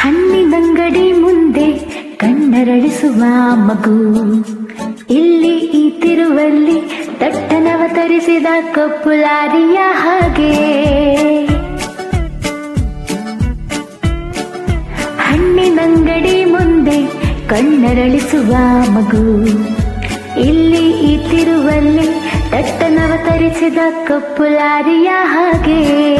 ಹಣ್ಣಿನಂಗಡಿ ಮುಂದೆ ಕಣ್ಣರಳಿಸುವ ಮಗು ಇಲ್ಲಿ ಈ ತಿರುವಲ್ಲಿ ತಟ್ಟನವತರಿಸಿದ ಕಪ್ಪುಲಾರಿಯ ಹಾಗೆ ಹಣ್ಣಿನಂಗಡಿ ಮುಂದೆ ಕಣ್ಣರಳಿಸುವ ಮಗು ಇಲ್ಲಿ ಈ ತಿರುವಲ್ಲಿ ತಟ್ಟನವತರಿಸಿದ ಕಪ್ಪುಲಾರಿಯ ಹಾಗೆ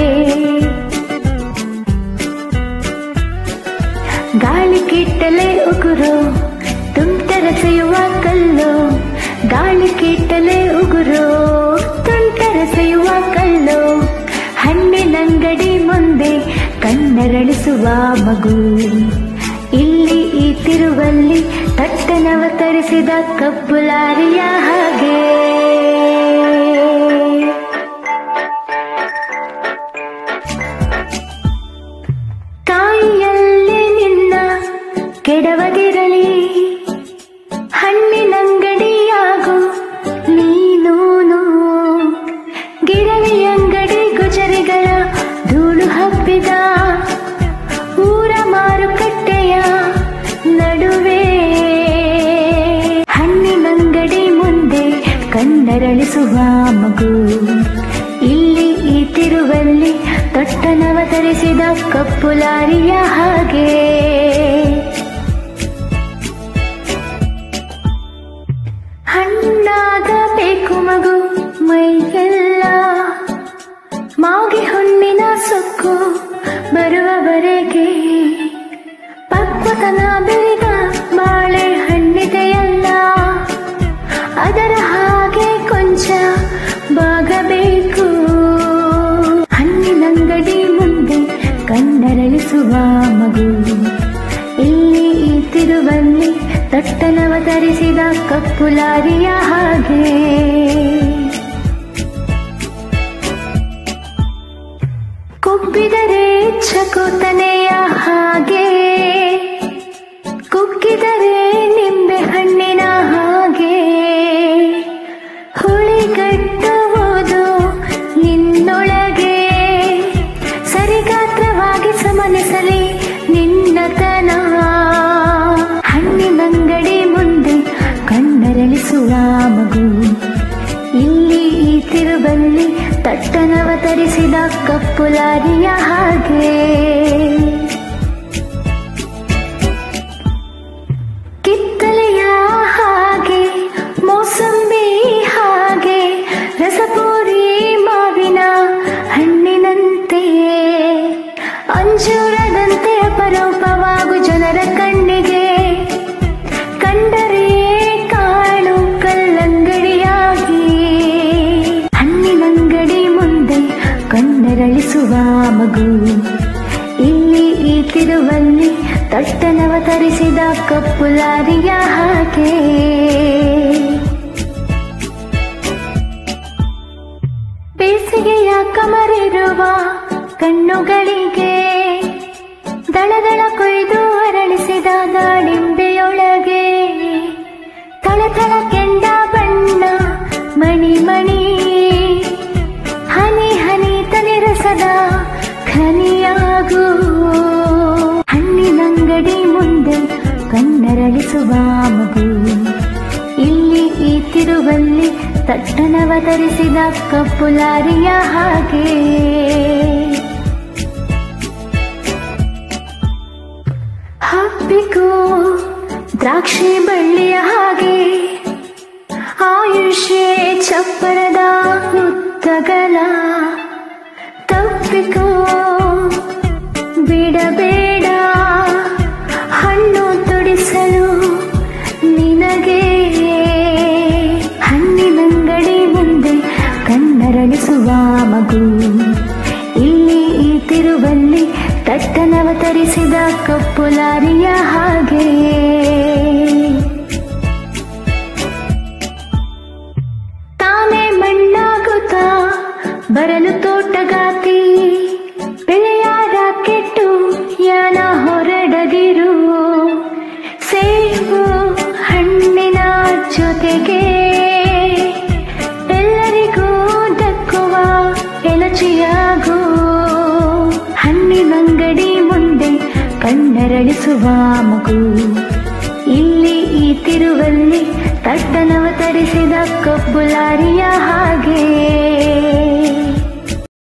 ಗಾಳಿ ಕಿಟ್ಟಲೆ ಉಗುರು ತುಂಟರಸೆಯುವ ಕಲ್ಲು ಗಾಳಿ ಕಿಟ್ಟಲೆ ಉಗುರು ತುಂಟರಸೆಯುವ ಕಲ್ಲು ಹಣ್ಣಿನಂಗಡಿ ಮುಂದೆ ಕಣ್ಣರಳಿಸುವ ಮಗು ಇಲ್ಲಿ ಈ ತಿರುವಲ್ಲಿ ತಟ್ಟನವತರಿಸಿದ ಕಬ್ಬುಲಾರಿಯ ಹಾಗೆ ತಾಯಿಯಲ್ಲಿ ನಿನ್ನ ಕೆಡವದಿರಲಿ ಹಣ್ಣಿನಂಗಡಿಯಾಗು ನೀನೂನು ಗಿರವಿ ಅಂಗಡಿ ಗುಜರಿಗಳ ಧೂಳು ಹಬ್ಬಿದ ಊರ ಮಾರುಕಟ್ಟೆಯ ನಡುವೆ ಹಣ್ಣಿನಂಗಡಿ ಮುಂದೆ ಕಣ್ಣರಳಿಸುವ ಮಗು ಇಲ್ಲಿ ಈ ತಿರುವಲ್ಲಿ ತೊಟ್ಟನವತರಿಸಿದ ಕಪ್ಪುಲಾರಿಯ ಹಾಗೆ ಹಣ್ಣಾಗಬೇಕು ಮಗು ಮೈಗೆಲ್ಲ ಮಾಗಿ ಹುಣ್ಣಿನ ಸೊಕ್ಕು ಬರುವವರೆಗೆ ಪಕ್ವತನ ಬೇಗ ಬಾಳೆ ಹಣ್ಣಿದೆಯಲ್ಲ ಅದರ ಹಾಗೆ ಕೊಂಚ ಬಾಗಬೇಕು ಹಣ್ಣಿನಂಗಡಿ ಮುಂದೆ ಕಣ್ಣರಳಿಸುವ ಮಗು ಇಲ್ಲಿ ಈ ತಿರುವಲ್ಲಿ ತಟ್ಟನವತರಿಸಿದ ಕಪ್ಪುಲಾರಿಯ ಹಾಗೆ ಕೊಬ್ಬಿದರೆ ಚಕೋತನೆಯ ಹಾಗೆ ಕುಕ್ಕಿದರೆ ನಿಂಬೆ ಹಣ್ಣಿನ ಹಾಗೆ ಹುಳಿಗಟ್ಟುವುದು ನಿನ್ನೊಳಗೆ ಸರಿಗಾತ್ರವಾಗಿ ಸಮನಿಸಲಿ ನಿನ್ನತನ ಹಣ್ಣಿನಂಗಡಿ ಮುಂದೆ ಕಣ್ಣರಳಿಸುವ ಮಗು ಇಲ್ಲಿ ಈ ತಿರುಬಲ್ಲಿ ತಟ್ಟನವತರಿಸಿದ ಕಪ್ಪುಲಾರಿಯ ಹಾಗೆ ಕಿತ್ತಲೆಯ ಹಾಗೆ ಮೋಸಂಬಿ ಹಾಗೆ ರಸಪೂರಿ ಮಾವಿನ ಹಣ್ಣಿನಂತೆ ಅಂಜೂರದಂತೆ ಅಪರೂಪವಾಗು ಜನರ ಕಣ್ಣಿಗೆ ಕಂಡರೆ ಕಾಳು ಕಲ್ಲಂಗಡಿಯಾಗಿ ಹಣ್ಣಿನಂಗಡಿ ಮುಂದೆ ಕಣ್ಣರಳಿಸುವ ಮಗು ಇಲ್ಲಿ ಈ ತಿರುವಲ್ಲಿ ತಟ್ಟನವತರಿಸಿದ ಕಪ್ಪುಲಾರಿಯ ಹಾಗೆ ಬೇಸಿಗೆಯ ಕಮರಿರುವ ಕಣ್ಣುಗಳಿಗೆ ದಳದಳ ಕೊಯ್ದು ಅರಳಿಸಿದ ದಾಳಿಂಬೆಯೊಳಗೆ ತಳತಳ ಕೆಂಡ ಬಣ್ಣ ಮಣಿ ಮಣಿ ಹನಿ ಹನಿ ತನಿರಸದ ಖನಿಯಾಗು ಹಣ್ಣಿನಂಗಡಿ ಮುಂದೆ ಕಣ್ಣರಳಿಸುವ ಮಗು ಇಲ್ಲಿ ಈ ತಿರುವಲ್ಲಿ ತಟ್ಟನವತರಿಸಿದ ಕಪ್ಪುಲಾರಿಯ ಹಾಗೆ ಹಬ್ಬಿಗೂ ದ್ರಾಕ್ಷಿ ಬಳ್ಳಿಯ ಹಾಗೆ ಆಯುಷ್ಯೇ ಚಪ್ಪರದ ಉದ್ದಗಲ ತಪ್ಪಿಕೋ ಬಿಡಬೇಡ ಹಣ್ಣು ತುಡಿಸಲು ನಿನಗೆ ಹಣ್ಣಿನಂಗಡಿ ಮುಂದೆ ಕಣ್ಣರಳಿಸುವ ಮಗು ಇಲ್ಲಿ ಈ ತಿರುವಲ್ಲಿ ತಟ್ಟನವತರಿಸಿದ ಕಪ್ಪುಲಾರಿಯ ಹಾಗೆ ತಾನೇ ಮಣ್ಣಾಗುತ್ತಾ ಬರಲು ತೋಟಗಾತಿ ಬೆಳೆಯ ರಾಕೆಟ್ಟು ಯಾನ ಹೊರಡದಿರು ಸೇಬು ಹಣ್ಣಿನ ಜೊತೆಗೆ ಎಲ್ಲರಿಗೂ ದಕ್ಕುವ ಎಲಚಿಯಾಗು ಹಣ್ಣಿನಂಗಡಿ ಮುಂದೆ ಕಣ್ಣ ಕೆರಳಿಸುವ ಮಗು ಇಲ್ಲಿ ಈ ತಿರುವಲ್ಲಿ ತಟ್ಟನವತರಿಸಿದ ಕಬ್ಬುಲಾರಿಯ